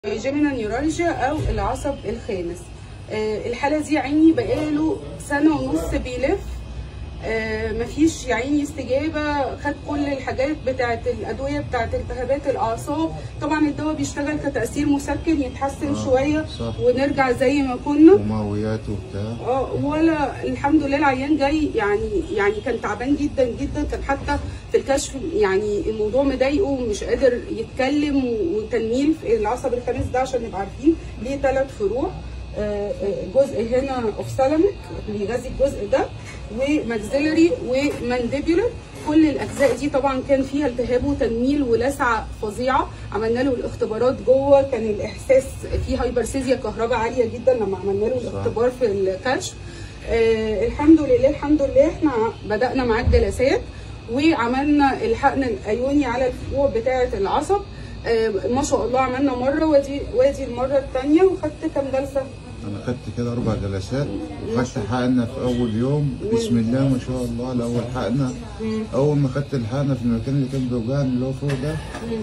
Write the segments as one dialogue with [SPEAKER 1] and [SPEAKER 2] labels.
[SPEAKER 1] جيمينا نيورالجيا او العصب الخامس آه، الحاله دي عيني بقاله سنه ونص بيلف آه، مفيش يا عيني استجابه خد كل الحاجات بتاعه الادويه بتاعه التهابات الاعصاب طبعا الدواء بيشتغل كتاثير مسكن يتحسن
[SPEAKER 2] آه،
[SPEAKER 1] شويه
[SPEAKER 2] صح.
[SPEAKER 1] ونرجع زي ما كنا
[SPEAKER 2] ومقويات وبتاع
[SPEAKER 1] اه ولا الحمد لله العيان جاي يعني يعني كان تعبان جدا جدا كان حتى في الكشف يعني الموضوع مضايقه ومش قادر يتكلم وتنميل في العصب الخامس ده عشان نبقى عارفين ليه ثلاث فروع آه، آه، جزء هنا اوفسالميك بيغذي الجزء ده وماكسيلري ومانديبيولر كل الاجزاء دي طبعا كان فيها التهاب وتنميل ولسعه فظيعه عملنا له الاختبارات جوه كان الاحساس فيه هايبرسيزيا كهرباء عاليه جدا لما عملنا له الاختبار في الكشف آه الحمد لله الحمد لله احنا بدانا معاه الجلسات وعملنا الحقن الايوني على الفروع بتاعه العصب آه ما شاء الله عملنا مره ودي وادي المره الثانيه وخدت كام جلسه
[SPEAKER 2] انا خدت كده اربع جلسات وخدت حقنه في اول يوم بسم الله ما شاء الله الاول حقنه اول ما خدت الحقنه في المكان اللي كان بيوجعني اللي هو فوق ده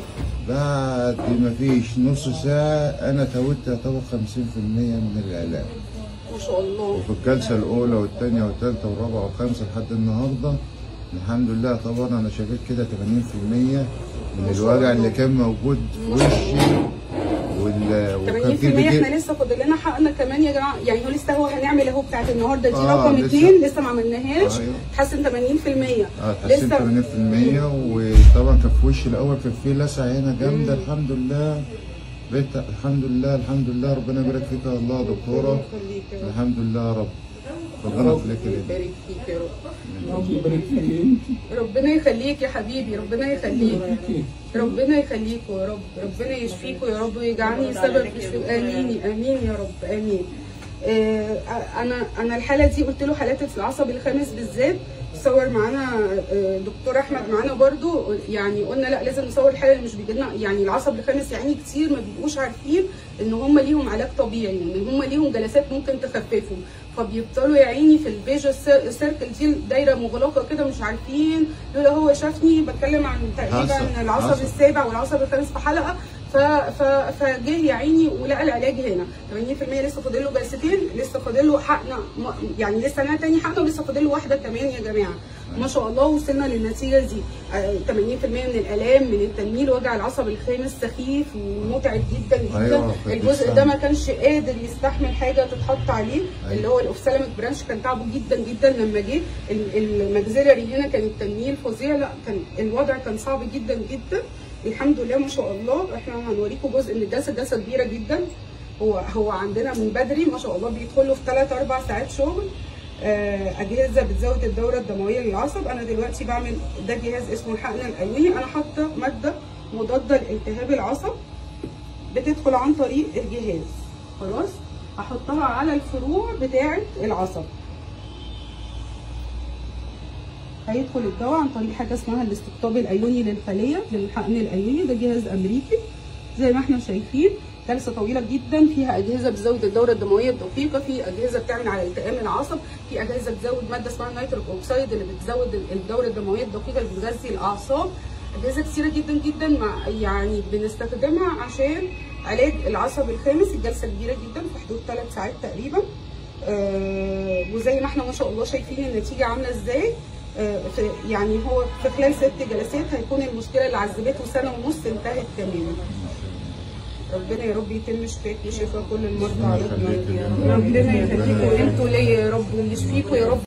[SPEAKER 2] بعد ما فيش نص ساعه انا توت يعتبر 50% من العلاج
[SPEAKER 1] ما شاء الله
[SPEAKER 2] وفي الجلسه الاولى والثانيه والثالثه والرابعه والخامسه لحد النهارده الحمد لله طبعا انا شفيت كده 80% من الوجع اللي كان موجود في وشي وال... وكان
[SPEAKER 1] 80%
[SPEAKER 2] في بيجي
[SPEAKER 1] احنا لسه فاضل لنا حقنا كمان يا جماعه يعني هو لسه هو هنعمل اهو بتاعت النهارده دي
[SPEAKER 2] آه،
[SPEAKER 1] رقم
[SPEAKER 2] لسه.
[SPEAKER 1] اثنين لسه ما عملناش
[SPEAKER 2] أيوه.
[SPEAKER 1] تحسن 80%
[SPEAKER 2] اه اتحسنت 80% وطبعا كان في وشي الاول كان في لسعه هنا جامده الحمد لله بقيت الحمد لله الحمد لله ربنا يبارك فيك يا الله يا دكتوره
[SPEAKER 1] يخليك يا رب.
[SPEAKER 2] الحمد لله يا رب ربنا يخليك لي
[SPEAKER 1] يبارك فيك يا رب
[SPEAKER 3] ربنا يبارك فيك انت
[SPEAKER 1] ربنا يخليك يا حبيبي ربنا يخليك
[SPEAKER 3] يبارك فيك
[SPEAKER 1] ربنا يخليك يا رب ربنا يشفيكوا يا رب ويجعلني سبب في شفاء امين امين يا رب امين آه انا انا الحاله دي قلت له حالات العصب الخامس بالذات صور معانا آه، دكتور احمد معانا برضو يعني قلنا لا لازم نصور الحاله اللي مش بيجي لنا يعني العصب الخامس يعني كتير ما بيبقوش عارفين ان هم ليهم علاج طبيعي ان هم ليهم جلسات ممكن تخففهم فبيفضلوا يا عيني في الفيجو سيركل دي دايره مغلقه كده مش عارفين لولا هو شافني بتكلم عن تقريبا
[SPEAKER 2] حصل،
[SPEAKER 1] العصب
[SPEAKER 2] حصل.
[SPEAKER 1] السابع والعصب الخامس في حلقه ف... ف... فجه يا عيني ولقى العلاج هنا 80% لسه فاضل له جلستين لسه فاضل له حقنه م- يعني لسه انا تاني حقنه ولسه فاضل له واحده كمان يا جماعه ما شاء الله وصلنا للنتيجه دي آه، 80% من الالام من التنميل وجع العصب الخامس سخيف ومتعب جدا جدا
[SPEAKER 2] أيوة، كنت
[SPEAKER 1] الجزء
[SPEAKER 2] لسه-
[SPEAKER 1] ده ما كانش قادر يستحمل حاجه تتحط عليه
[SPEAKER 2] أيوة.
[SPEAKER 1] اللي هو الاوفسالميك برانش كان تعبه جدا جدا لما جه ال- الماكسيلري هنا كان التنميل فظيع لا كان الوضع كان صعب جدا جدا الحمد لله ما شاء الله احنا هنوريكم جزء من الجلسه جلسه كبيره جدا هو هو عندنا من بدري ما شاء الله بيدخلوا في 3 4 ساعات شغل آه، اجهزه بتزود الدوره الدمويه للعصب انا دلوقتي بعمل ده جهاز اسمه الحقن الايوني انا حاطه ماده مضاده لالتهاب العصب بتدخل عن طريق الجهاز خلاص هحطها على الفروع بتاعه العصب هيدخل الدواء عن طريق حاجه اسمها الاستقطاب الايوني للخليه للحقن الايوني ده جهاز امريكي زي ما احنا شايفين جلسه طويله جدا فيها اجهزه بتزود الدوره الدمويه الدقيقه في اجهزه بتعمل على التئام العصب في اجهزه بتزود ماده اسمها النيتريك اوكسيد اللي بتزود الدوره الدمويه الدقيقه اللي بتغذي الاعصاب اجهزه كتيره جدا جدا مع يعني بنستخدمها عشان علاج العصب الخامس الجلسه كبيره جدا في حدود 3 ساعات تقريبا آه وزي ما احنا ما شاء الله شايفين النتيجه عامله ازاي آه في يعني هو في خلال ست جلسات هيكون المشكله اللي عذبته سنه ونص انتهت تماما ربنا يا رب يتم شفاك وشفاء كل المرضى
[SPEAKER 2] ربنا
[SPEAKER 1] على
[SPEAKER 2] يخليك
[SPEAKER 1] اطلاق
[SPEAKER 2] يا رب.
[SPEAKER 1] ربنا يخليكم انتوا ليا يا رب ويشفيكوا يا رب